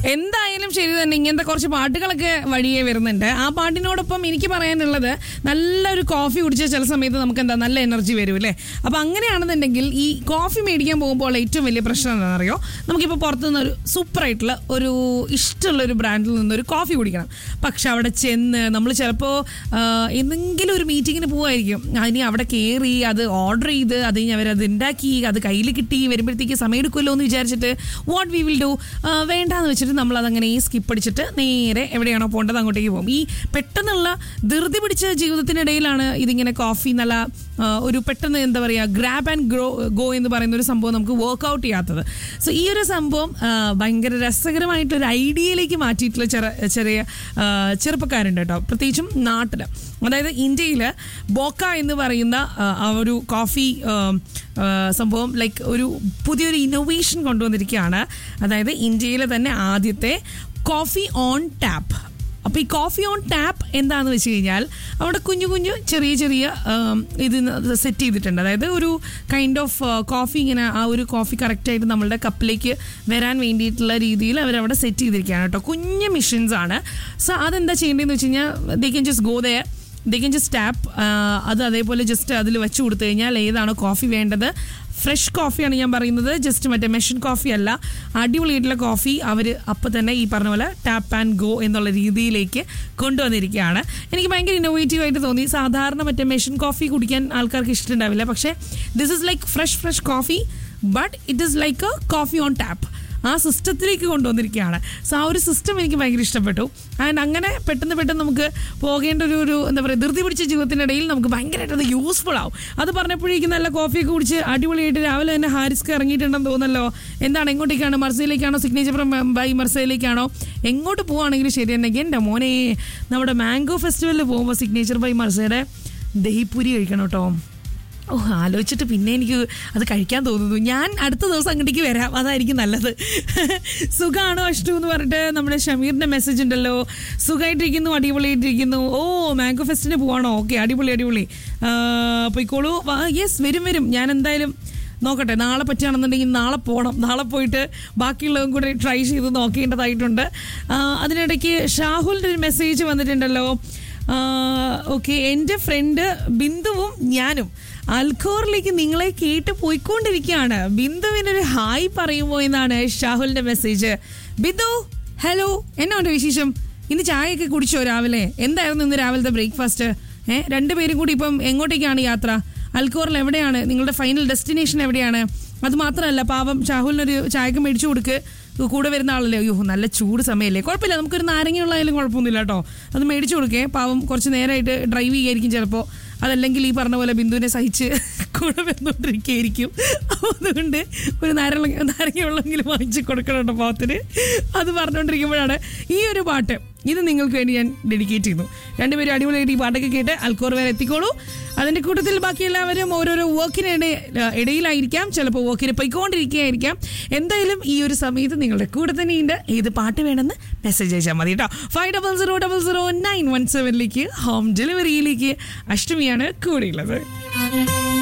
എന്തായാലും ശരി തന്നെ ഇങ്ങനത്തെ കുറച്ച് പാട്ടുകളൊക്കെ വഴിയേ വരുന്നുണ്ട് ആ പാട്ടിനോടൊപ്പം എനിക്ക് പറയാനുള്ളത് നല്ലൊരു കോഫി കുടിച്ച ചില സമയത്ത് നമുക്ക് എന്താ നല്ല എനർജി വരും അല്ലേ അപ്പൊ അങ്ങനെയാണെന്നുണ്ടെങ്കിൽ ഈ കോഫി മേടിക്കാൻ പോകുമ്പോൾ ഏറ്റവും വലിയ പ്രശ്നം എന്താണെന്നറിയോ നമുക്കിപ്പോൾ പുറത്തുനിന്ന് ഒരു സൂപ്പർ ആയിട്ടുള്ള ഒരു ഇഷ്ടമുള്ള ഒരു ബ്രാൻഡിൽ നിന്നൊരു കോഫി കുടിക്കണം പക്ഷെ അവിടെ ചെന്ന് നമ്മൾ ചിലപ്പോൾ എന്തെങ്കിലും ഒരു മീറ്റിങ്ങിന് പോവായിരിക്കും അതിന് അവിടെ കയറി അത് ഓർഡർ ചെയ്ത് അത് കഴിഞ്ഞ് അവരത് ഉണ്ടാക്കി അത് കയ്യിൽ കിട്ടി വരുമ്പോഴത്തേക്ക് സമയം എടുക്കുമല്ലോ എന്ന് വിചാരിച്ചിട്ട് വാട്ട് വി വിൽ ഡു വേണ്ടാന്ന് വെച്ചിട്ട് നമ്മൾ അതങ്ങനെ സ്കിപ്പ് അടിച്ചിട്ട് നേരെ എവിടെയാണോ പോകേണ്ടത് അങ്ങോട്ടേക്ക് പോകും ഈ പെട്ടെന്നുള്ള ധൃതി പിടിച്ച ജീവിതത്തിനിടയിലാണ് ഇതിങ്ങനെ കോഫി നല്ല ആ, ഒരു പെട്ടെന്ന് എന്താ പറയുക ഗ്രാബ് ആൻഡ് ഗ്രോ ഗോ എന്ന് പറയുന്ന ഒരു സംഭവം നമുക്ക് വർക്ക്ഔട്ട് ചെയ്യാത്തത് സോ ഈ ഒരു സംഭവം ആ, ഭയങ്കര രസകരമായിട്ടൊരു ഐഡിയയിലേക്ക് മാറ്റിയിട്ടുള്ള ചെറ ചെറിയ ആ, ചെറുപ്പക്കാരുണ്ട് കേട്ടോ പ്രത്യേകിച്ചും നാട്ടിൽ അതായത് ഇന്ത്യയിൽ ബോക്ക എന്ന് പറയുന്ന ആ, ആ ഒരു കോഫി ആ, ആ, സംഭവം ലൈക്ക് ഒരു പുതിയൊരു ഇന്നോവേഷൻ കൊണ്ടുവന്നിരിക്കുകയാണ് അതായത് ഇന്ത്യയിലെ തന്നെ ആദ്യത്തെ കോഫി ഓൺ ടാപ്പ് അപ്പോൾ ഈ കോഫി ഓൺ ടാപ്പ് എന്താന്ന് വെച്ച് കഴിഞ്ഞാൽ അവിടെ കുഞ്ഞു കുഞ്ഞു ചെറിയ ചെറിയ ആം, ഇത് സെറ്റ് ചെയ്തിട്ടുണ്ട് അതായത് ഒരു കൈൻഡ് ഓഫ് കോഫി ഇങ്ങനെ ആ ഒരു കോഫി കറക്റ്റായിട്ട് നമ്മളുടെ കപ്പിലേക്ക് വരാൻ വേണ്ടിയിട്ടുള്ള രീതിയിൽ അവരവിടെ സെറ്റ് ചെയ്തിരിക്കുകയാണ് കേട്ടോ കുഞ്ഞു മെഷീൻസ് ആണ് സോ അതെന്താ ചെയ്യേണ്ടതെന്ന് വെച്ച് കഴിഞ്ഞാൽ they can just go there they can just tap അത് അതേപോലെ ജസ്റ്റ് അതിൽ വെച്ച് കൊടുത്തു കഴിഞ്ഞാൽ ഏതാണോ കോഫി വേണ്ടത് ഫ്രഷ് കോഫിയാണ് ഞാൻ പറയുന്നത് ജസ്റ്റ് മറ്റേ മെഷീൻ കോഫി അല്ല അടിപൊളിയായിട്ടുള്ള കോഫി അവർ അപ്പോൾ തന്നെ ഈ പറഞ്ഞ പോലെ ടാപ്പ് ആൻഡ് ഗോ എന്നുള്ള രീതിയിലേക്ക് കൊണ്ടുവന്നിരിക്കുകയാണ് എനിക്ക് ഭയങ്കര ഇന്നോവേറ്റീവ് ആയിട്ട് തോന്നി സാധാരണ മറ്റേ മെഷീൻ കോഫി കുടിക്കാൻ ആൾക്കാർക്ക് ഇഷ്ടമുണ്ടാവില്ല പക്ഷേ this is like fresh fresh coffee but it is like a coffee on tap ആ സിസ്റ്റത്തിലേക്ക് കൊണ്ടുവന്നിരിക്കുകയാണ് സോ ആ ഒരു സിസ്റ്റം എനിക്ക് ഭയങ്കര ഇഷ്ടപ്പെട്ടു ആൻഡ് അങ്ങനെ പെട്ടെന്ന് പെട്ടെന്ന് നമുക്ക് പോകേണ്ട ഒരു ഒരു എന്താ പറയുക ധൃതി പിടിച്ച ജീവിതത്തിനിടയിൽ നമുക്ക് ഭയങ്കരമായിട്ട് അത് യൂസ്ഫുൾ ആവും അത് പറഞ്ഞപ്പോഴേക്കും നല്ല കോഫിയൊക്കെ കുടിച്ച് അടിപൊളിയായിട്ട് രാവിലെ തന്നെ ഹാരിസ്ക്ക് ഇറങ്ങിയിട്ടുണ്ടെന്ന് തോന്നല്ലോ എന്താണ് എങ്ങോട്ടേക്കാണ് മർസയിലേക്കാണോ സിഗ്നേച്ചർ ബൈ മർസയിലേക്കാണോ എങ്ങോട്ട് പോവുകയാണെങ്കിലും ശരി തന്നെ എൻ്റെ മോനെ നമ്മുടെ മാംഗോ ഫെസ്റ്റിവലിൽ പോകുമ്പോൾ സിഗ്നേച്ചർ ബൈ മർസയുടെ ദഹിപ്പൂരി കഴിക്കണം കേട്ടോ ഓ ആലോചിച്ചിട്ട് പിന്നെ എനിക്ക് അത് കഴിക്കാൻ തോന്നുന്നു ഞാൻ അടുത്ത ദിവസം അങ്ങോട്ടേക്ക് വരാം അതായിരിക്കും നല്ലത് സുഖാണോ അഷ്ടു എന്ന് പറഞ്ഞിട്ട് നമ്മുടെ ഷമീറിന്റെ മെസ്സേജ് ഉണ്ടല്ലോ സുഖമായിട്ടിരിക്കുന്നു അടിപൊളിയായിട്ടിരിക്കുന്നു ഓ മാംഗോ ഫെസ്റ്റിന് പോവാണോ ഓക്കെ അടിപൊളി അടിപൊളി ആ, പോയിക്കോളൂ യെസ് വരും വരും ഞാൻ എന്തായാലും നോക്കട്ടെ നാളെ പറ്റുകയാണെന്നുണ്ടെങ്കിൽ നാളെ പോകണം നാളെ പോയിട്ട് ബാക്കിയുള്ളതും കൂടെ ട്രൈ ചെയ്ത് നോക്കേണ്ടതായിട്ടുണ്ട് ആ, അതിനിടയ്ക്ക് ഷാഹുലിൻ്റെ ഒരു മെസ്സേജ് വന്നിട്ടുണ്ടല്ലോ ഓക്കെ എൻ്റെ ഫ്രണ്ട് ബിന്ദുവും ഞാനും അൽഖോറിലേക്ക് നിങ്ങളെ കേട്ട് പോയിക്കൊണ്ടിരിക്കുകയാണ് ബിന്ദുവിനൊരു ഹായ് പറയുമോ എന്നാണ് ഷാഹുലിന്റെ മെസ്സേജ് ബിന്ദു ഹലോ എന്നാണ്ട് വിശേഷം ഇന്ന് ചായയൊക്കെ കുടിച്ചോ രാവിലെ എന്തായിരുന്നു ഇന്ന് രാവിലത്തെ ബ്രേക്ക്ഫാസ്റ്റ് ഏഹ് രണ്ടുപേരും കൂടി ഇപ്പം എങ്ങോട്ടേക്കാണ് യാത്ര അൽക്കോറിൽ എവിടെയാണ് നിങ്ങളുടെ ഫൈനൽ ഡെസ്റ്റിനേഷൻ എവിടെയാണ് അത് മാത്രമല്ല പാവം ഷാഹുലിനൊരു ചായക്ക് മേടിച്ചു കൊടുക്ക് കൂടെ വരുന്ന ആളല്ലേ അയ്യോ നല്ല ചൂട് സമയമല്ലേ കുഴപ്പമില്ല നമുക്കൊരു നാരങ്ങയുള്ളതായാലും കുഴപ്പമൊന്നുമില്ല കേട്ടോ അത് മേടിച്ചു കൊടുക്കേ പാവം കുറച്ച് നേരമായിട്ട് ഡ്രൈവ് ചെയ്യായിരിക്കും ചിലപ്പോൾ അതല്ലെങ്കിൽ ഈ പറഞ്ഞ പോലെ ബിന്ദുവിനെ സഹിച്ച് കൂടെ വന്നുകൊണ്ടിരിക്കുകയായിരിക്കും അപ്പോൾ അതുകൊണ്ട് ഒരു നാരങ്ങ നാരങ്ങ വെള്ളമെങ്കിലും വാങ്ങിച്ച് കൊടുക്കണം കേട്ടോ പാവത്തിന് അത് പറഞ്ഞുകൊണ്ടിരിക്കുമ്പോഴാണ് ഈ ഒരു പാട്ട് ഇത് നിങ്ങൾക്ക് വേണ്ടി ഞാൻ ഡെഡിക്കേറ്റ് ചെയ്യുന്നു രണ്ടുപേരും അടിപൊളിയായിട്ട് ഈ പാട്ടൊക്കെ കേട്ട് അൽക്കോർ വരെ എത്തിക്കോളൂ അതിൻ്റെ കൂട്ടത്തിൽ ബാക്കി എല്ലാവരും ഓരോരോ വർക്കിനിടെ ഇടയിലായിരിക്കാം ചിലപ്പോൾ വർക്കിന് പോയിക്കൊണ്ടിരിക്കുകയായിരിക്കാം എന്തായാലും ഈ ഒരു സമയത്ത് നിങ്ങളുടെ കൂടെ തന്നെയുണ്ട് ഏത് പാട്ട് വേണമെന്ന് മെസ്സേജ് അയച്ചാൽ മതി കേട്ടോ five double zero double zero nine one സെവനിലേക്ക് ഹോം ഡെലിവറിയിലേക്ക് അഷ്ടമിയാണ് കൂടെയുള്ളത്